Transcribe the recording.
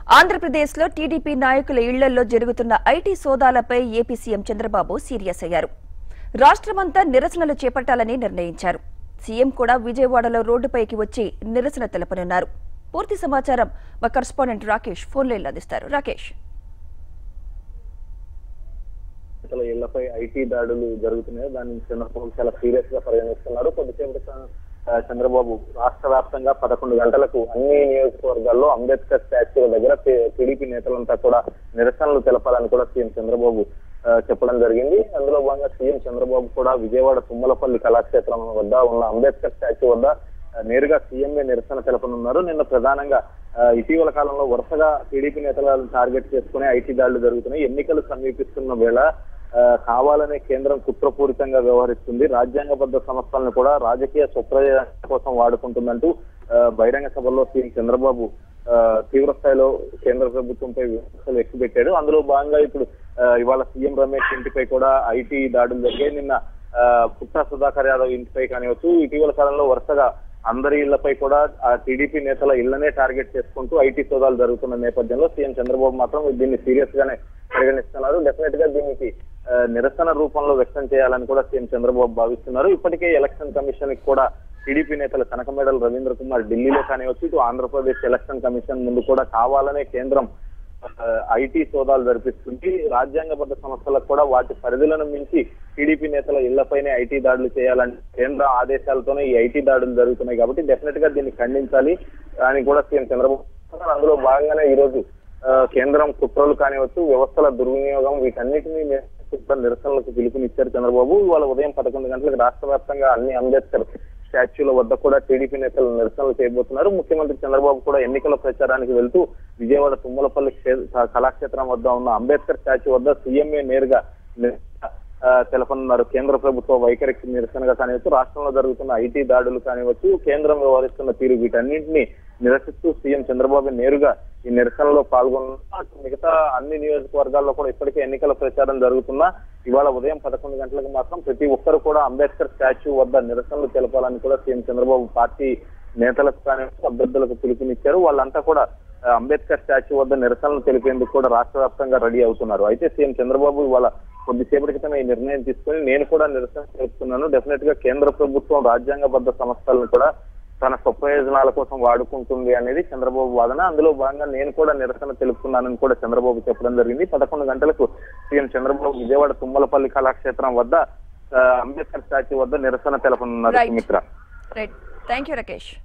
ఆంధ్రప్రదేశ్లో టీడీపీ నాయకుల ఇళ్లలో జరుగుతున్న ఐటీ సోదాలపై ఏపీ సీఎం చంద్రబాబు సీరియస్ అయ్యారు రాష్ట్రమంతా నిరసనలు చేపట్టాలని నిర్ణయించారు సీఎం కూడా విజయవాడలో రోడ్డుపైకి వచ్చి నిరసన తెలపనున్నారు పూర్తి సమాచారం మా కరస్పాండెంట్ రాకేష్ ఫోన్లైన్లో అందిస్తారు రాకేష్ నేతల ఇళ్లపై ఐటీ దాడులు జరుగుతున్నాయి దాన్ని చంద్రబాబు చాలా సీరియస్ గా పరిగణిస్తున్నారు కొద్దిసేపటి క్రితం, ఆ, చంద్రబాబు రాష్ట్ర వ్యాప్తంగా పదకొండు గంటలకు అన్ని నియోజకవర్గాల్లో అంబేద్కర్ స్టాచ్యూల దగ్గర టి- టీడీపీ నేతలంతా కూడా నిరసనలు తెలపాలని కూడా సీఎం చంద్రబాబు ఆ, చెప్పడం జరిగింది అందులో భాగంగా సీఎం చంద్రబాబు కూడా విజయవాడ తుమ్మలపల్లి కళాక్షేత్రం వద్ద ఉన్న అంబేద్కర్ స్టాచ్యూ వద్ద ఆ, నేరుగా సీఎంఏ నిరసన తెలపనున్నారు నిన్న ప్రధానంగా ఆ, ఇటీవల కాలంలో వరుసగా టీడీపీ నేతలను టార్గెట్ చేసుకుని ఐటీ దాడులు జరుగుతున్నాయి ఎన్నికలు సమీపిస్తున్న వేళ ఆ, కావాలనే కేంద్రం కుట్రపూరితంగా వ్యవహరిస్తుంది రాజ్యాంగబద్ధ సంస్థలను కూడా రాజకీయ స్వప్రయోజనం కోసం వాడుకుంటుందంటూ ఆ, బహిరంగ సభలో సీఎం చంద్రబాబు ఆ, తీవ్ర స్థాయిలో కేంద్ర ప్రభుత్వంపై విమర్శలు ఎక్కుపెట్టాడు అందులో భాగంగా ఇప్పుడు ఆ, ఇవాళ సీఎం రమేష్ ఇంటిపై కూడా ఐటీ దాడులు జరిగాయి నిన్న ఆ, పుట్ట సుధాకర్ యాదవ్ ఇంటిపై కానివచ్చు ఇటీవల కాలంలో వరుసగా అందరి ఇళ్లపై కూడా ఆ టీడీపీ నేతల ఇళ్లనే టార్గెట్ చేసుకుంటూ ఐటీ సోదాలు జరుగుతున్న నేపథ్యంలో సీఎం చంద్రబాబు మాత్రం దీన్ని సీరియస్ గానే పరిగణిస్తున్నారు డెఫినెట్ గా దీనికి ఆ, నిరసన రూపంలో వ్యక్తం చేయాలని కూడా సీఎం చంద్రబాబు భావిస్తున్నారు ఇప్పటికే ఎలక్షన్ కమిషన్ కి కూడా టీడీపీ నేతలు కనకమేడల రవీంద్ర కుమార్ ఢిల్లీలో కానివచ్చు ఇటు ఆంధ్రప్రదేశ్ ఎలక్షన్ కమిషన్ ముందు కూడా కావాలనే కేంద్రం ఐటీ సోదాలు జరిపిస్తుంది రాజ్యాంగబద్ధ సంస్థలకు కూడా వాటి పరిధులను మించి టీడీపీ నేతల ఇళ్లపైనే ఐటీ దాడులు చేయాలని కేంద్ర ఆదేశాలతోనే ఈ ఐటీ దాడులు జరుగుతున్నాయి కాబట్టి డెఫినెట్ గా దీన్ని ఖండించాలి అని కూడా సీఎం చంద్రబాబు చెప్తున్నారు. అందులో భాగంగానే ఈ రోజు ఆ, కేంద్రం కుట్రలు కానివచ్చు వ్యవస్థల దుర్వినియోగం వీటన్నిటినీ కూడా నిరసనలకు పిలుపునిచ్చారు చంద్రబాబు ఇవాళ ఉదయం పదకొండు గంటలకు రాష్ట్ర వ్యాప్తంగా అన్ని అంబేద్కర్ స్టాచ్యూల వద్ద కూడా టీడీపీ నేతలు నిరసనలు చేయబోతున్నారు ముఖ్యమంత్రి చంద్రబాబు కూడా ఎన్నికల ప్రచారానికి వెళ్తూ విజయవాడ తుమ్మలపల్లి క్షే- కళాక్షేత్రం వద్ద ఉన్న అంబేద్కర్ స్టాచ్యూ వద్ద సీఎంఏ నేరుగా నిరసన, ఆ, తెలపనున్నారు కేంద్ర ప్రభుత్వ వైఖరికి నిరసనగా కానివచ్చు రాష్ట్రంలో జరుగుతున్న ఐటీ దాడులు కానివచ్చు కేంద్రం వ్యవహరిస్తున్న తీరు వీటన్నింటినీ నిరసిస్తూ సీఎం చంద్రబాబు నేరుగా ఈ నిరసనలో పాల్గొన్నారు మిగతా అన్ని నియోజకవర్గాల్లో కూడా ఇప్పటికే ఎన్నికల ప్రచారం జరుగుతున్నా ఇవాళ ఉదయం పదకొండు గంటలకు మాత్రం ప్రతి ఒక్కరు కూడా అంబేద్కర్ స్టాచ్యూ వద్ద నిరసనలు తెలపాలని కూడా సీఎం చంద్రబాబు పార్టీ నేతలకు కానీ అభ్యర్థులకు పిలుపునిచ్చారు వాళ్ళంతా కూడా ఆ, అంబేద్కర్ స్టాచ్యూ వద్ద నిరసనలు తెలిపేందుకు కూడా రాష్ట్ర వ్యాప్తంగా రెడీ అవుతున్నారు అయితే సీఎం చంద్రబాబు ఇవాళ కొద్దిసేపటి క్రితం ఈ నిర్ణయం తీసుకుని నేను కూడా నిరసన తెలుపుతున్నాను డెఫినెట్ గా కేంద్ర ప్రభుత్వం రాజ్యాంగబద్ధ సంస్థలను కూడా తన స్వప్రయోజనాల కోసం వాడుకుంటుంది అనేది చంద్రబాబు వాదన అందులో భాగంగా నేను కూడా నిరసన తెలుపుతున్నానని కూడా చంద్రబాబు చెప్పడం జరిగింది పదకొండు గంటలకు సీఎం చంద్రబాబు విజయవాడ తుమ్మలపల్లి కళాక్షేత్రం వద్ద ఆ, అంబేద్కర్ స్టాచ్యూ వద్ద నిరసన తెలపనున్నారు Right. Sumitra right thank you Rakesh